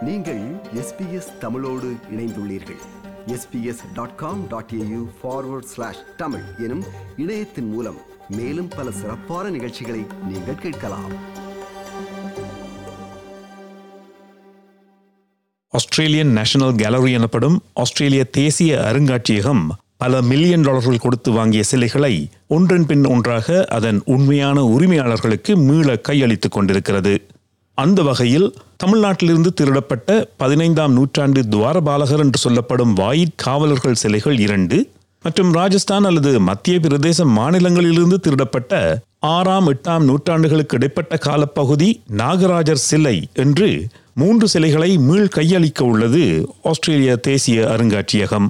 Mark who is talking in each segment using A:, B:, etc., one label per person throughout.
A: நீங்கள் எஸ்பிஎஸ் தமிழோடு இணைந்துள்ளீர்கள் SBS dot com dot AU forward slash Tamil எனும் இணையத்தின் மூலம் மேலும் பல சிறப்பான நிகழ்ச்சிகளை நீங்கள் கேட்கலாம்
B: ஆஸ்திரேலியன் நேஷனல் கேலரி எனப்படும் ஆஸ்திரேலிய தேசிய அருங்காட்சியகம் பல மில்லியன் டாலர்கள் கொடுத்து வாங்கிய சிலைகளை ஒன்றன் பின் ஒன்றாக அதன் உண்மையான உரிமையாளர்களுக்கு மீள கையளித்துக் கொண்டிருக்கிறது அந்த வகையில் தமிழ்நாட்டிலிருந்து திருடப்பட்ட பதினைந்தாம் நூற்றாண்டு துவாரபாலகர் என்று சொல்லப்படும் வாயிற் காவலர்கள் சிலைகள் இரண்டு மற்றும் ராஜஸ்தான் அல்லது மத்திய பிரதேச மாநிலங்களிலிருந்து திருடப்பட்ட ஆறாம் எட்டாம் நூற்றாண்டுகளுக்கு இடைப்பட்ட காலப்பகுதி நாகராஜர் சிலை என்று மூன்று சிலைகளை மீள் கையளிக்க உள்ளது ஆஸ்திரேலிய தேசிய அருங்காட்சியகம்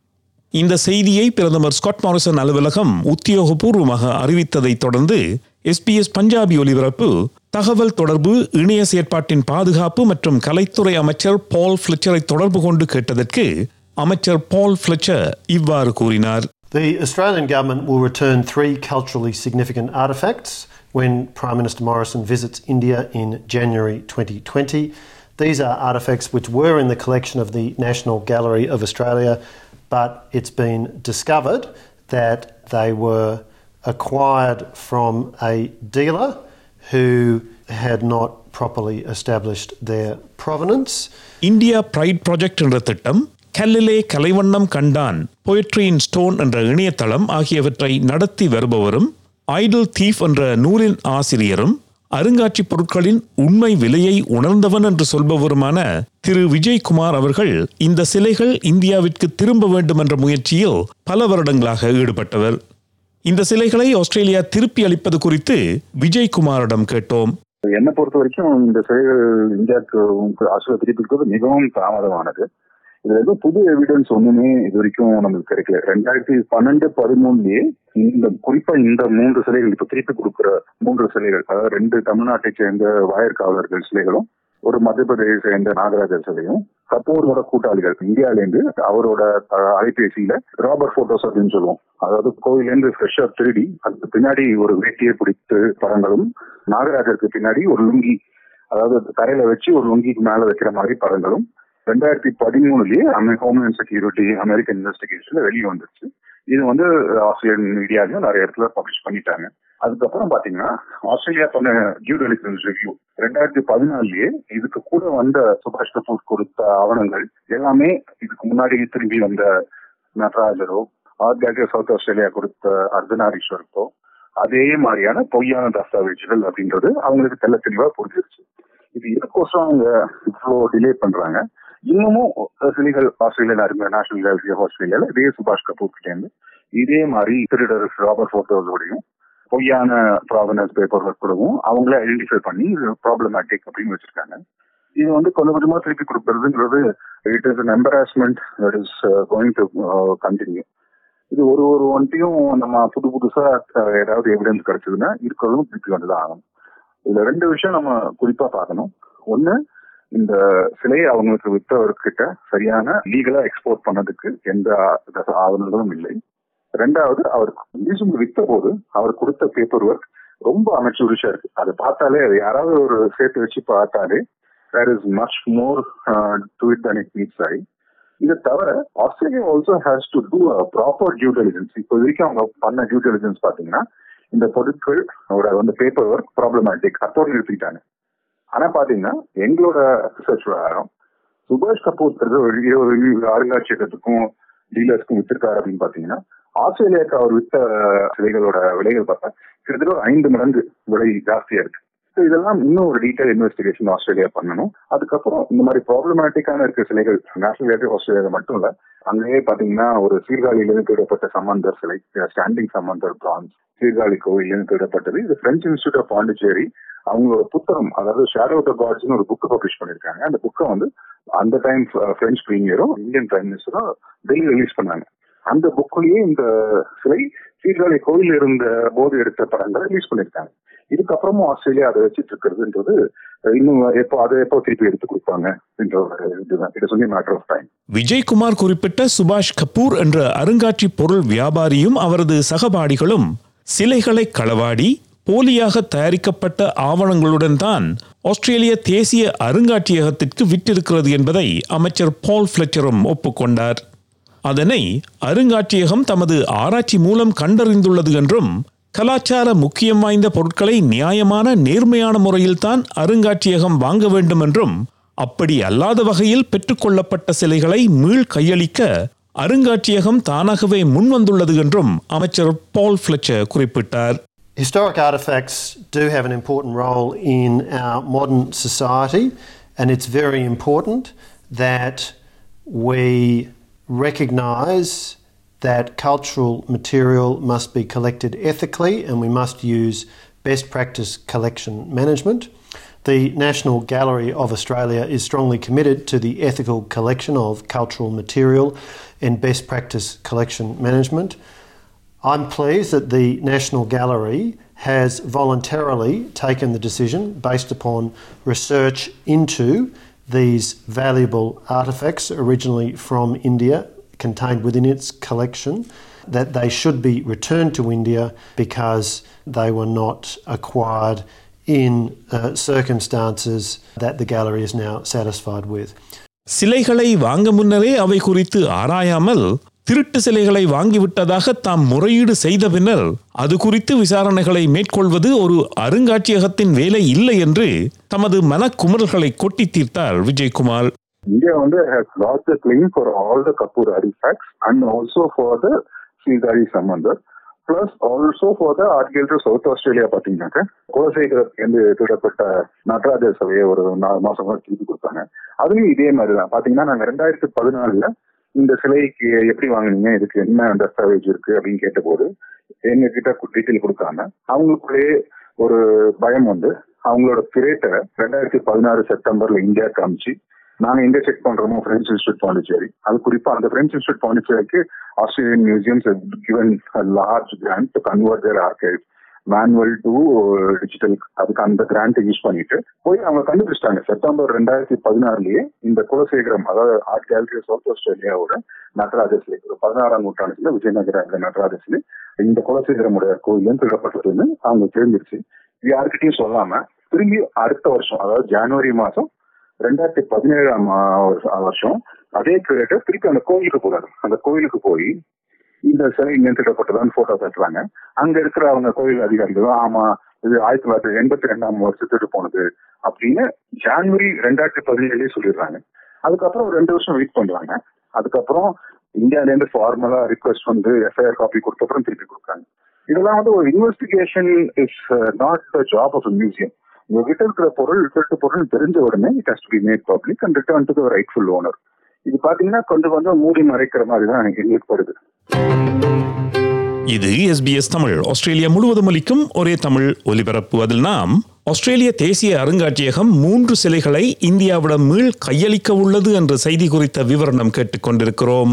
B: இந்த செய்தியை பிரதமர் ஸ்காட் மாரிசன் அலுவலகம் உத்தியோகபூர்வமாக அறிவித்ததை தொடர்ந்து எஸ்பிஎஸ் பஞ்சாபி ஒலிபரப்பு தகவல் தொடர்பு இணைய செயற்பாட்டின் பாதுகாப்பு மற்றும் கலைத்துறை அமைச்சர் பால் ஃபிளச்சரை தொடர்பு கொண்டு கேட்டதற்கு அமைச்சர் பால் ஃபிளச்சர் இவ்வாறு கூறினார்
C: The Australian government will return three culturally significant artefacts when Prime Minister Morrison visits India in January 2020. These are artefacts which were in the collection of the National Gallery of Australia, but it's been discovered that they were acquired from a dealer who had not properly established their provenance.
B: India pride project என்ற திட்டம் கல்லிலே கலைவண்ணம் கண்டான் poetry இன் stone என்ற இணையதளம் ஆகியவற்றை நடத்தி வருபவரும் Idol thief என்ற நூலின் ஆசிரியரும் அருங்காட்சி பொருட்களின் உண்மை விலையை உணர்ந்தவன் என்று சொல்பவருமான திரு விஜய்குமார் அவர்கள் இந்த சிலைகள் இந்தியாவிற்கு திரும்ப வேண்டும் என்ற முயற்சியில் பல வருடங்களாக ஈடுபட்டவர் இந்த சிலைகளை ஆஸ்திரேலியா திருப்பி அளிப்பது குறித்து விஜய்குமாரிடம் கேட்டோம்
D: என்னை பொறுத்த வரைக்கும் இந்த சிலைகள் இந்தியாவுக்கு ஆசிரியர் திருப்பி கொடுப்பது மிகவும் தாமதமானது இதுல எதுவும் புது எவிடன்ஸ் ஒண்ணுமே இது வரைக்கும் நமக்கு கிடைக்கல ரெண்டாயிரத்தி பன்னெண்டு பதிமூணுலயே இந்த குறிப்பா இந்த மூன்று சிலைகள் இப்ப திருப்பி கொடுக்கிற மூன்று சிலைகள் அதாவது ரெண்டு தமிழ்நாட்டை சேர்ந்த வாயற்காவலர்கள் சிலைகளும் ஒரு மத்திய பிரதேச சேர்ந்த நாகராஜர் சிலையும் கபூரோட கூட்டாளிகள் இந்தியால இருந்து அவரோட அஹ், அலைபேசியில ராபர்ட் போட்டோஸ் அப்படின்னு சொல்லுவோம் அதாவது கோயில இருந்து ஃப்ரெஷ்ஷா திருடி அதுக்கு பின்னாடி ஒரு வேட்டியை பிடித்து படங்களும் நாகராஜருக்கு பின்னாடி ஒரு லுங்கி அதாவது தரையில வச்சு ஒரு லுங்கிக்கு மேல வைக்கிற மாதிரி படங்களும் ரெண்டாயிரத்தி பதிமூணுலயே ஹோம்லேண்ட் செக்யூரிட்டி அமெரிக்கன் இன்வெஸ்டிகேஷன்ல வெளியே வந்துருச்சு இது வந்து ஆஸ்திரேலியன் மீடியாலையும் நிறைய இடத்துல பப்ளிஷ் பண்ணிட்டாங்க அதுக்கப்புறம் பாத்தீங்கன்னா ஆஸ்திரேலியா பண்ண டியூ டெலிஜென்ஸ் ரிவ்யூ ரெண்டாயிரத்தி பதினாலுலயே இதுக்கு கூட வந்த சுபாஷ் கபூர் கொடுத்த ஆவணங்கள் எல்லாமே இதுக்கு முன்னாடி திரும்பி வந்த நடராஜரோ ஆர்காட்டிய சவுத் ஆஸ்திரேலியா கொடுத்த அர்த்தநாரீஸ்வருக்கோ அதே மாதிரியான பொய்யான தஸ்தாவேஜுகள் அப்படின்றது அவங்களுக்கு தெள்ள தெளிவா புரிஞ்சிருச்சு இது எதுக்கோசம் அவங்க இவ்வளோ டிலே பண்றாங்க இன்னமும் சிலைகள் ஆஸ்திரேலியா இருக்க நேஷனல் கேலரி ஆஃப் ஆஸ்திரேலியால இதே சுபாஷ் கபூர் கிட்ட இருந்து இதே மாதிரி திருடர் ராபர்ட் போட்டோஸோடையும் பொய்யான ப்ராவனன்ஸ் பேப்பர் ஒர்க் கூடவும் அவங்களே ஐடென்டிஃபை பண்ணி இது ப்ராப்ளமேட்டிக் அப்படின்னு வச்சிருக்காங்க இது வந்து கொஞ்சம் கொஞ்சமா திருப்பி கொடுக்கறதுங்கிறது it is an embarrassment that is going to continue இது ஒரு ஒரு ஒன்றையும் நம்ம புது புதுசா அஹ், ஏதாவது எவிடன்ஸ் கிடைச்சதுன்னா இருக்கிறதும் திருப்பி வந்துதான் ஆகணும் இதுல ரெண்டு விஷயம் நம்ம குறிப்பா பார்க்கணும் ஒண்ணு இந்த சிலையை அவங்களுக்கு விற்றவர்கிட்ட சரியான லீகலா எக்ஸ்போர்ட் பண்ணதுக்கு எந்த ஆ- ஆவணங்களும் இல்லை ரெண்டாவது அவர் மியூசியம் வித்த போது அவர் கொடுத்த பேப்பர் ஒர்க் ரொம்ப அமைச்சூரிஷா இருக்கு அதை பார்த்தாலே அது யாராவது ஒரு சேர்த்து வச்சு பார்த்தாலே there is much more to it than it meets ஆகி இதை தவிர Australia also has to do proper due diligence இப்போ வரைக்கும் அவங்க பண்ண டியூ டெலிஜென்ஸ் பாத்தீங்கன்னா இந்த பொருட்கள் ஒரு வந்து பேப்பர் ஒர்க் ப்ராப்ளமேட்டிக் அத்தோடு நிறுத்திட்டாங்க ஆனா பாத்தீங்கன்னா எங்களோட ரிசர்ச் பிரகாரம் சுபாஷ் கபூர் ஒரு இருபது அருங்காட்சியகத்துக்கும் டீலர்ஸ்க்கும் வித்திருக்காரு அப்படின்னு பாத்தீங்கன்னா ஆஸ்திரேலியாவுக்கு அவர் வித்த சிலைகளோட விலைகள் பார்த்தா கிட்டத்தட்ட ஒரு ஐந்து மடங்கு விலை ஜாஸ்தியா இருக்கு So இதெல்லாம் இன்னும் ஒரு டீடைல் இன்வெஸ்டிகேஷன் ஆஸ்திரேலியா பண்ணணும் அதுக்கப்புறம் இந்த மாதிரி ப்ராப்ளமேட்டிக்கான இருக்க சிலைகள் நேஷனல் கேலரி ஆஸ்திரேலியா மட்டும் இல்ல அங்கேயே பாத்தீங்கன்னா ஒரு சீர்காழியிலிருந்து திருடப்பட்ட சம்பந்தர் சிலை ஸ்டாண்டிங் சம்பந்தர் பிரான்ஸ் சீர்காழி கோயிலிருந்து திருடப்பட்டது இது பிரெஞ்ச் இன்ஸ்டியூட் ஆஃப் பாண்டிச்சேரி அவங்களோட புத்தகம் அதாவது ஷேடோ த காட்ஸ்னு ஒரு புக் பப்ளிஷ் பண்ணிருக்காங்க அந்த புக்கை வந்து அந்த டைம் பிரெஞ்ச் பிரீமியரும் இந்தியன் பிரைம் மினிஸ்டரும் டெய்லி ரிலீஸ் பண்ணாங்க அந்த புக்லயே இந்த சிலை சீர்காழி கோயில் இருந்த போது எடுத்த படங்களை ரிலீஸ் பண்ணிருக்காங்க இதுக்கப்புறமும் ஆஸ்திரேலியா அதை வச்சிட்டு இருக்கிறதுன்றது இன்னும் எப்போ அதை எப்போ திருப்பி எடுத்து கொடுப்பாங்க என்ற ஒரு இதுதான் it is only matter of time
B: Vijaykumar குறிப்பிட்ட சுபாஷ் கபூர் என்ற அருங்காட்சி பொருள் வியாபாரியும் அவரது சகபாடிகளும் சிலைகளை களவாடி போலியாக தயாரிக்கப்பட்ட ஆவணங்களுடன் தான் ஆஸ்திரேலிய தேசிய அருங்காட்சியகத்திற்கு விற்றிருக்கிறது என்பதை அமைச்சர் பால் ஃபிளச்சரும் ஒப்புக்கொண்டார் அதனை அருங்காட்சியகம் தமது ஆராய்ச்சி மூலம் கண்டறிந்துள்ளது என்றும் கலாச்சார முக்கியம் வாய்ந்த பொருட்களை நியாயமான நேர்மையான முறையில்தான் அருங்காட்சியகம் வாங்க வேண்டும் என்றும் அப்படி அல்லாத வகையில் பெற்றுக்கொள்ளப்பட்ட சிலைகளை மீள் கையளிக்க அருங்காட்சியகம் தானாகவே முன்வந்துள்ளது என்றும் அமைச்சர் பால் ஃபிளச்சர் குறிப்பிட்டார்
C: Historic artefacts do have an important role in our modern society, and it's very important that we recognise that cultural material must be collected ethically and we must use best practice collection management. The National Gallery of Australia is strongly committed to the ethical collection of cultural material and best practice collection management. I'm pleased that the National Gallery has voluntarily taken the decision based upon research into these valuable artefacts originally from India contained within its collection that they should be returned to India because they were not acquired in uh, circumstances that the gallery is now satisfied with.
B: சிலைகளை வாங்க முன்னரே அவை குறித்து ஆராயாமல் திருட்டு சிலைகளை வாங்கிவிட்டதாக தாம் முறையீடு செய்த பின்னர் அது குறித்து விசாரணைகளை மேற்கொள்வது ஒரு அருங்காட்சியகத்தின் வேலை இல்லை என்று தமது மனக்குமுறல்களை கொட்டி தீர்த்தார் விஜயகுமார்
D: India வந்து has got the claim for all the Kapoor artifacts and also for the Sridhari Samandar. Plus also for the art gallery South Australia பாத்தீங்கன்னாக்க குலசேகரத்துலேருந்து திருடப்பட்ட நடராஜர் சபையை ஒரு நாலு மாசம் திருப்பி கொடுத்தாங்க அதுலயும் இதே மாதிரி தான் பாத்தீங்கன்னா நாங்க ரெண்டாயிரத்தி பதினாலுல இந்த சிலைக்கு எப்படி வாங்குனீங்க இதுக்கு என்ன தஸ்தாவேஜ் இருக்கு அப்படின்னு கேட்டபோது எங்க கிட்ட டீட்டெயில் கொடுக்காம அவங்களுக்குள்ளேயே ஒரு பயம் வந்து அவங்களோட கிரேட்டை ரெண்டாயிரத்தி பதினாறு செப்டம்பர்ல இந்தியா காமிச்சு நாங்க எங்க செக் பண்றோமோ பிரெஞ்ச் இன்ஸ்டியூட் பாண்டிச்சேரி அது குறிப்பா அந்த பிரெஞ்ச் இன்ஸ்டியூட் பாண்டிச்சேரிக்கு Australian museums given large grant to convert their archive manual to digital அதுக்கு அந்த கிராண்ட் யூஸ் பண்ணிட்டு போய் அவங்க கண்டுபிடிச்சிட்டாங்க செப்டம்பர் ரெண்டாயிரத்தி பதினாறுலயே இந்த குலசேகரம் அதாவது ஆர்ட் கேலரி சவுத் ஆஸ்திரேலியாவோட நடராஜ சிலை ஒரு பதினாறாம் நூற்றாண்டுல விஜயநகர இந்த நடராஜ சிலை இந்த குலசேகரமுடைய கோயில் திருடப்பட்டதுன்னு அவங்க தெரிஞ்சிருச்சு யாருக்கிட்டையும் சொல்லாம திரும்பி அடுத்த வருஷம் அதாவது ஜனவரி மாசம் ரெண்டாயிரத்தி பதினேழாம் வருஷம் அதே கிரியேட்டர் திருப்பி அந்த கோயிலுக்கு போறாரு அந்த கோயிலுக்கு போய் இந்த சிலை நிறுத்திடப்பட்டதான்னு போட்டோ காட்டுறாங்க அங்க இருக்கிற அவங்க கோயில் அதிகாரிகளும் ஆமா இது ஆயிரத்தி தொள்ளாயிரத்தி எண்பத்தி ரெண்டாம் வருஷத்துக்கு போனது அப்படின்னு ஜான்வரி ரெண்டாயிரத்தி பதினேழுலயே சொல்லிடுறாங்க அதுக்கப்புறம் ஒரு ரெண்டு வருஷம் வெயிட் பண்றாங்க அதுக்கப்புறம் இந்தியால இருந்து ஃபார்மலா ரிக்வஸ்ட் வந்து எஃப்ஐஆர் காப்பி கொடுத்த அப்புறம் திருப்பி கொடுக்குறாங்க இதெல்லாம் வந்து ஒரு investigation is not the job of museum உங்ககிட்ட இருக்கிற பொருள் திருட்டு பொருள் தெரிஞ்ச உடனே it has to be made public and return to the rightful owner இது பாத்தீங்கன்னா கொஞ்சம் கொஞ்சம் மூடி மறைக்கிற மாதிரி தான் எங்களுக்கு வருது
B: இது எஸ்பிஎஸ் தமிழ் ஆஸ்திரேலியா முழுவதும் அளிக்கும் ஒரே தமிழ் ஒலிபரப்பு அதில் நாம் ஆஸ்திரேலிய தேசிய அருங்காட்சியகம் மூன்று சிலைகளை இந்தியாவிடம் மீள் கையளிக்க உள்ளது என்ற செய்தி குறித்த விவரணம் கேட்டுக்கொண்டிருக்கிறோம்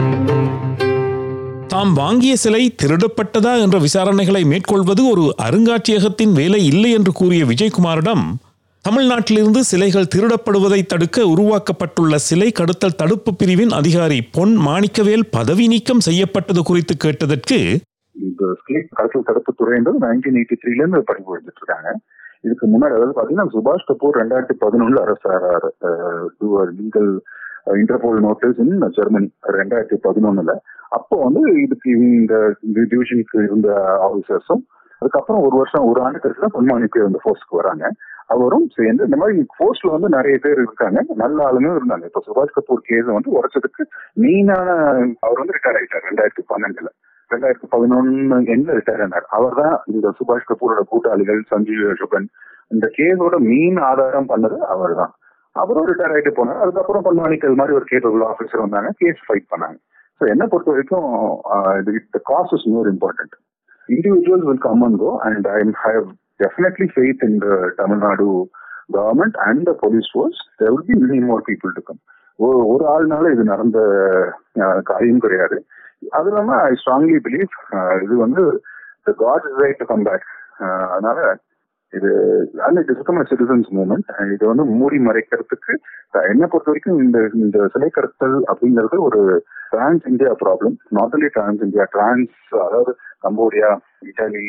B: தாம் வாங்கிய சிலை திருடப்பட்டதா என்ற விசாரணைகளை மேற்கொள்வது ஒரு அருங்காட்சியகத்தின் வேலை இல்லை என்று கூறிய விஜயகுமாரிடம் தமிழ்நாட்டிலிருந்து சிலைகள் திருடப்படுவதை தடுக்க உருவாக்கப்பட்டுள்ள சிலை கடத்தல் தடுப்பு பிரிவின் அதிகாரி பொன் மாணிக்கவேல் பதவி நீக்கம் செய்யப்பட்டது குறித்து கேட்டதற்கு
D: இந்த சிலை கடத்தல் தடுப்பு துறைன்றது நைன்டீன் எயிட்டி த்ரீல இருந்து படிப்பு எடுத்துட்டு இருக்காங்க இதுக்கு முன்னாடி அதாவது பாத்தீங்கன்னா சுபாஷ் கபூர் ரெண்டாயிரத்தி பதினொன்னுல அரசு legal Interpol notice in Germany ரெண்டாயிரத்தி பதினொன்னுல அப்போ வந்து இதுக்கு இந்த டிவிஷனுக்கு இருந்த ஆபீசர்ஸும் அதுக்கப்புறம் ஒரு வருஷம் ஒரு ஆண்டு கழிச்சு தான் பொன்மாணிக்கு இந்த ஃபோர்ஸ்க்கு வராங்க அவரும் சேர்ந்து இந்த மாதிரி போஸ்ட்ல வந்து நிறைய பேர் இருக்காங்க நல்ல ஆளுங்க இருந்தாங்க இப்ப சுபாஷ் கபூர் கேஸ் வந்து உடைச்சதுக்கு மெயினான அவர் வந்து ரிட்டையர் ஆயிட்டார் ரெண்டாயிரத்தி பன்னெண்டுல ரெண்டாயிரத்தி பதினொன்னு எண்ணில் ரிட்டையர் ஆனார் அவர் தான் இந்த சுபாஷ் கபூரோட கூட்டாளிகள் சஞ்சீவ் யோஷபன் இந்த கேஸோட மெயின் ஆதாரம் பண்ணது அவர் தான் அவரும் ரிட்டையர் ஆயிட்டு போனார் அதுக்கப்புறம் பொன்மாணிக்கல் மாதிரி ஒரு கேபபிள் ஆஃபீஸர் வந்தாங்க கேஸ் ஃபைட் பண்ணாங்க ஸோ என்ன பொறுத்த வரைக்கும் the cause is more important individuals will come and go, and I have definitely faith in the Tamil Nadu government and the police force. There will be many more people to come. ஒரு ஆள்னால இது நடந்த காரியம் கிடையாது அது இல்லாம I strongly believe இது வந்து the god is right to come back அதனால இது and it is citizens movement இது வந்து மூடி மறைக்கிறதுக்கு என்ன பொறுத்த வரைக்கும் இந்த இந்த சிலை கடத்தல் அப்படிங்கிறது ஒரு trans India problem not only trans India trans அதாவது கம்போடியா இட்டாலி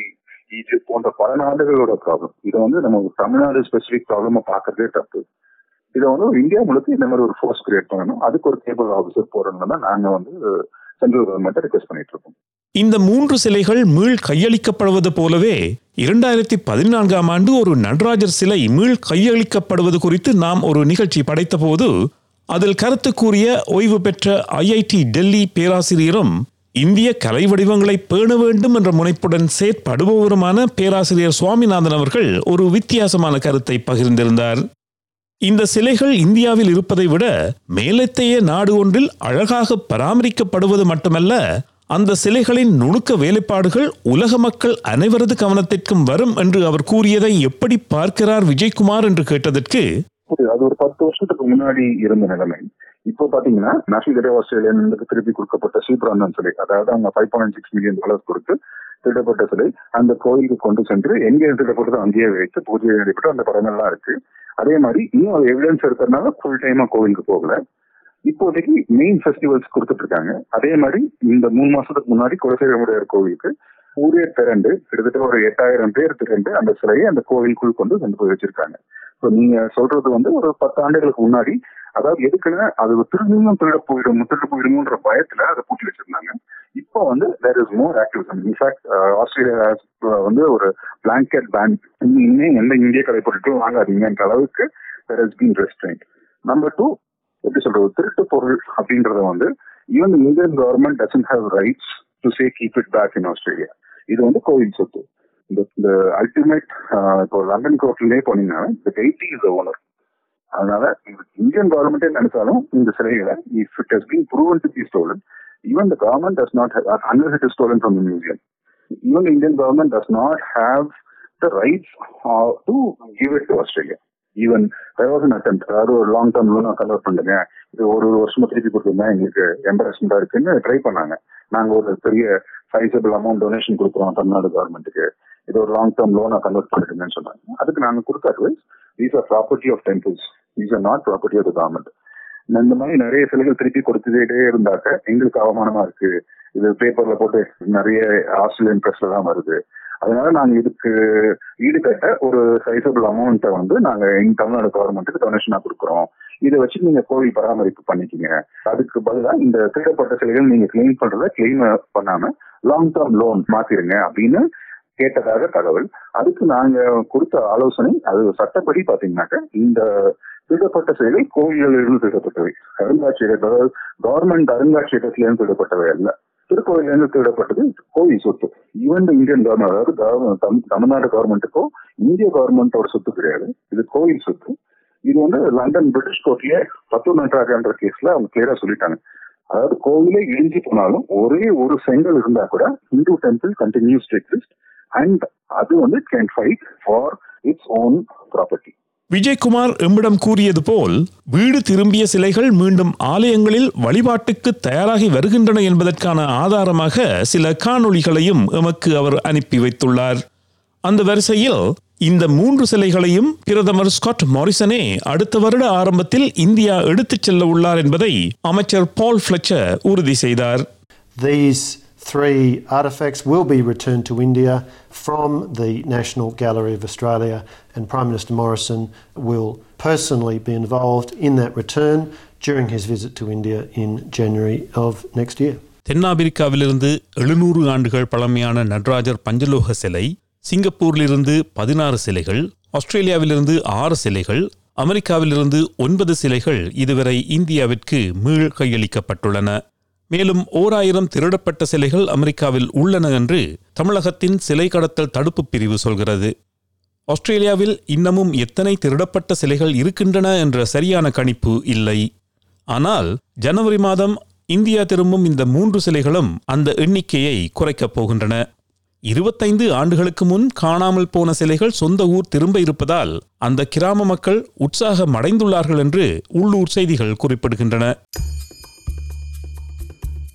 D: ஈஜிப்ட் போன்ற பல நாடுகளோட ப்ராப்ளம் இதை வந்து நம்ம ஒரு தமிழ்நாடு ஸ்பெசிபிக் ப்ராப்ளமா பாக்குறதே தப்பு இதை வந்து ஒரு இந்தியா முழுக்க இந்த மாதிரி ஒரு ஃபோர்ஸ் கிரியேட் பண்ணணும் அதுக்கு ஒரு கேபிள் ஆஃபீஸர் போறோம்னு தான் நாங்க வந்து சென்ட்ரல் கவர்மெண்ட்டை ரிக்வெஸ்ட் பண்ணிட்டு இருக்கோம்
B: இந்த மூன்று சிலைகள் மீள் கையளிக்கப்படுவது போலவே இரண்டாயிரத்தி பதினான்காம் ஆண்டு ஒரு நடராஜர் சிலை மீள் கையளிக்கப்படுவது குறித்து நாம் ஒரு நிகழ்ச்சி படைத்தபோது அதில் கருத்து கூறிய ஓய்வு பெற்ற ஐஐடி டெல்லி பேராசிரியரும் இந்திய கலை வடிவங்களை பேண வேண்டும் என்ற முனைப்புடன் செயற்படுபவருமான பேராசிரியர் சுவாமிநாதன் அவர்கள் ஒரு வித்தியாசமான கருத்தை பகிர்ந்திருந்தார் இந்த சிலைகள் இந்தியாவில் இருப்பதை விட மேலத்தைய நாடு ஒன்றில் அழகாக பராமரிக்கப்படுவது மட்டுமல்ல அந்த சிலைகளின் நுணுக்க வேலைப்பாடுகள் உலக மக்கள் அனைவரது கவனத்திற்கும் வரும் என்று அவர் கூறியதை எப்படி பார்க்கிறார் விஜயகுமார் என்று கேட்டதற்கு
D: புரியுது. அது ஒரு பத்து வருஷத்துக்கு முன்னாடி இருந்த நிலைமை இப்போ பாத்தீங்கன்னா நேஷனல் கேட்டே ஆஸ்திரேலியனுக்கு திருப்பி கொடுக்கப்பட்ட சீப்ராந்தன் சிலை அதாவது அவங்க five point six million dollars கொடுத்து திருடப்பட்ட சிலை அந்த கோயிலுக்கு கொண்டு சென்று எங்கே திருடப்பட்டதோ அங்கேயே வைத்து பூஜை நடைபெற்று அந்த படங்கள்லாம் இருக்கு அதே மாதிரி இன்னும் அது எவிடன்ஸ் இருக்கிறதுனால ஃபுல் டைமா கோயிலுக்கு போகல இப்போதைக்கு மெயின் ஃபெஸ்டிவல்ஸ் கொடுத்துட்டு இருக்காங்க அதே மாதிரி இந்த மூணு மாசத்துக்கு முன்னாடி குலசேகரமுடையார் கோவிலுக்கு ஊரே திரண்டு கிட்டத்தட்ட ஒரு எட்டாயிரம் பேர் திரண்டு அந்த சிலையை அந்த கோவிலுக்குள் கொண்டு கொண்டு போய் வச்சிருக்காங்க ஸோ நீங்க சொல்றது வந்து ஒரு பத்து ஆண்டுகளுக்கு முன்னாடி அதாவது எதுக்குன்னா அது திரும்பியும் திருட போயிடும் திருட போயிடுமோன்ற பயத்துல அதை பூட்டி வச்சிருந்தாங்க இப்போ வந்து there is more activism in fact Australia has, uh, வந்து ஒரு பிளாங்கெட் பேன் இனிமே எந்த இந்திய கலை பொருட்களும் வாங்காதீங்கன்ற அளவுக்கு there has been restraint number two எப்படி சொல்றது திருட்டு பொருள் அப்படின்றத வந்து even Indian government doesn't have rights to say keep it back in Australia இது வந்து கோவில் சொத்து இந்த இந்த அல்டிமேட் இப்போ லண்டன் கோர்ட்லயே போனீங்கன்னா இந்த டெய்டி இஸ் ஓனர் அதனால இந்தியன் கவர்மெண்டே நினைச்சாலும் இந்த சிலைகளை if it has been proven to be stolen even the government does not unless it is stolen from the museum even Indian government does not have the rights to give it to Australia even was an attempt அதாவது ஒரு long term லோனா convert பண்ணுங்க இது ஒரு ஒரு வருஷமா திருப்பி கொடுத்துருந்தா எங்களுக்கு எம்பரஸ்மெண்டா இருக்குன்னு ட்ரை பண்ணாங்க நாங்க ஒரு பெரிய சைசபிள் அமௌண்ட் டொனேஷன் கொடுக்குறோம் தமிழ்நாடு கவர்மெண்ட்டுக்கு இது ஒரு லாங் டேர்ம் லோனா கன்வெர்ட் பண்ணிடுங்கன்னு சொன்னாங்க அதுக்கு நாங்க கொடுத்த advice these are property of temples these are not property of the government இந்த மாதிரி நிறைய சிலைகள் திருப்பி கொடுத்துட்டே இருந்தாக்க எங்களுக்கு அவமானமா இருக்கு இது பேப்பர்ல போட்டு நிறைய ஆஸ்திரேலியன் பிரஸ்ல தான் வருது அதனால நாங்க இதுக்கு ஈடுகட்ட ஒரு சைசபிள் அமௌண்ட்டை வந்து நாங்க எங்க தமிழ்நாடு கவர்மெண்ட்டுக்கு டொனேஷனா கொடுக்குறோம் இதை வச்சு நீங்க கோவில் பராமரிப்பு பண்ணிக்கங்க அதுக்கு பதிலா இந்த திருடப்பட்ட சிலைகள் நீங்க கிளைம் பண்றத கிளைம் பண்ணாம லாங் டேர்ம் லோன் மாத்திருங்க அப்படின்னு கேட்டதாக தகவல் அதுக்கு நாங்க கொடுத்த ஆலோசனை அது சட்டப்படி பாத்தீங்கன்னாக்க இந்த திருடப்பட்ட சிலைகள் கோவில்களிலிருந்து திருடப்பட்டவை அருங்காட்சியகத்தை அதாவது கவர்மெண்ட் அருங்காட்சியகத்திலிருந்து திருடப்பட்டவை அல்ல திருக்கோயிலிருந்து திருடப்பட்டது கோவில் சொத்து ஈவன் இந்தியன் கவர்மெண்ட் அதாவது government- தம்- தமிழ்நாடு கவர்மெண்ட்டுக்கோ இந்திய கவர்மெண்டோட சொத்து கிடையாது இது கோவில் சொத்து இது வந்து லண்டன் பிரிட்டிஷ் கோர்ட்லயே பத்து நன்றாகன்ற கேஸ்ல அவங்க கிளியரா சொல்லிட்டாங்க அதாவது கோவிலே இடிஞ்சு போனாலும் ஒரே ஒரு செங்கல் இருந்தா கூட Hindu temple continues to exist and அது வந்து can fight for its own property
B: Vijayakumar எம்மிடம் கூறியது போல் வீடு திரும்பிய சிலைகள் மீண்டும் ஆலயங்களில் வழிபாட்டுக்கு தயாராகி வருகின்றன என்பதற்கான ஆதாரமாக சில காணொளிகளையும் எமக்கு அவர் அனுப்பி வைத்துள்ளார் அந்த வரிசையில் இந்த மூன்று சிலைகளையும் பிரதமர் ஸ்காட் மாரிசனே அடுத்த வருட ஆரம்பத்தில் இந்தியா எடுத்துச் செல்ல உள்ளார் என்பதை அமைச்சர் பால் ஃபிளச்சர் உறுதி செய்தார்
C: These three artefacts will be returned to India from the National Gallery of Australia, and Prime Minister Morrison will personally be involved in that return during his visit to India in January of next year.
B: தென்னாப்பிரிக்காவிலிருந்து எழுநூறு ஆண்டுகள் பழமையான நடராஜர் பஞ்சலோக சிலை சிங்கப்பூரிலிருந்து பதினாறு சிலைகள் ஆஸ்திரேலியாவிலிருந்து ஆறு சிலைகள் அமெரிக்காவிலிருந்து ஒன்பது சிலைகள் இதுவரை இந்தியாவிற்கு மீள் கையளிக்கப்பட்டுள்ளன மேலும் ஓர் ஆயிரம் திருடப்பட்ட சிலைகள் அமெரிக்காவில் உள்ளன என்று தமிழகத்தின் சிலை கடத்தல் தடுப்பு பிரிவு சொல்கிறது ஆஸ்திரேலியாவில் இன்னமும் எத்தனை திருடப்பட்ட சிலைகள் இருக்கின்றன என்ற சரியான கணிப்பு இல்லை ஆனால் ஜனவரி மாதம் இந்தியா திரும்பும் இந்த மூன்று சிலைகளும் அந்த எண்ணிக்கையை குறைக்கப் போகின்றன இருபத்தைந்து ஆண்டுகளுக்கு முன் காணாமல் போன சிலைகள் சொந்த ஊர் திரும்ப இருப்பதால் அந்த கிராம மக்கள் உற்சாகம் அடைந்துள்ளார்கள் என்று உள்ளூர் செய்திகள் குறிப்பிடுகின்றன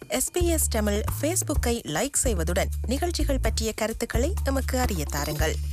E: எஸ்பிஎஸ் தமிழ் ஃபேஸ்புக்கை லைக் செய்வதுடன் நிகழ்ச்சிகள் பற்றிய கருத்துக்களை எமக்கு அறிய தாருங்கள்